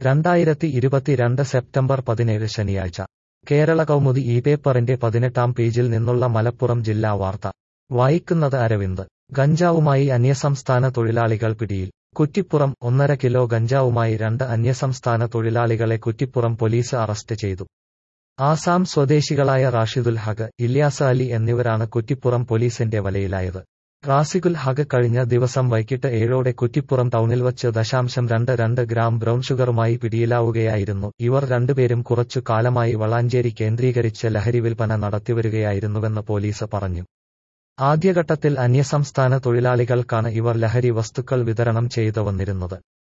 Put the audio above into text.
രണ്ടായിരത്തി ഇരുപത്തിരണ്ട് സെപ്റ്റംബർ പതിനേഴ് ശനിയാഴ്ച കേരള കൗമുദി ഈ പേപ്പറിന്റെ പതിനെട്ടാം പേജിൽ നിന്നുള്ള മലപ്പുറം ജില്ലാ വാർത്ത വായിക്കുന്നത് അരവിന്ദ് ഗഞ്ചാവുമായി അന്യസംസ്ഥാന തൊഴിലാളികൾ പിടിയിൽ കുറ്റിപ്പുറം ഒന്നര കിലോ ഗഞ്ചാവുമായി രണ്ട് അന്യസംസ്ഥാന തൊഴിലാളികളെ കുറ്റിപ്പുറം പോലീസ് അറസ്റ്റ് ചെയ്തു ആസാം സ്വദേശികളായ റാഷിദുൽ ഹഖ് ഇല്യാസ് അലി എന്നിവരാണ് കുറ്റിപ്പുറം പോലീസിന്റെ വലയിലായത് റാസിഖുൽ ഹഖ് കഴിഞ്ഞ ദിവസം വൈകിട്ട് ഏഴോടെ കുറ്റിപ്പുറം ടൗണിൽ വച്ച് ദശാംശം രണ്ട് രണ്ട് ഗ്രാം ബ്രൗൺ ഷുഗറുമായി പിടിയിലാവുകയായിരുന്നു ഇവർ രണ്ടുപേരും കുറച്ചു കാലമായി വളാഞ്ചേരി കേന്ദ്രീകരിച്ച് ലഹരി വിൽപ്പന നടത്തിവരികയായിരുന്നുവെന്ന് പോലീസ് പറഞ്ഞു ആദ്യഘട്ടത്തിൽ അന്യസംസ്ഥാന തൊഴിലാളികൾക്കാണ് ഇവർ ലഹരി വസ്തുക്കൾ വിതരണം ചെയ്തു വന്നിരുന്നത്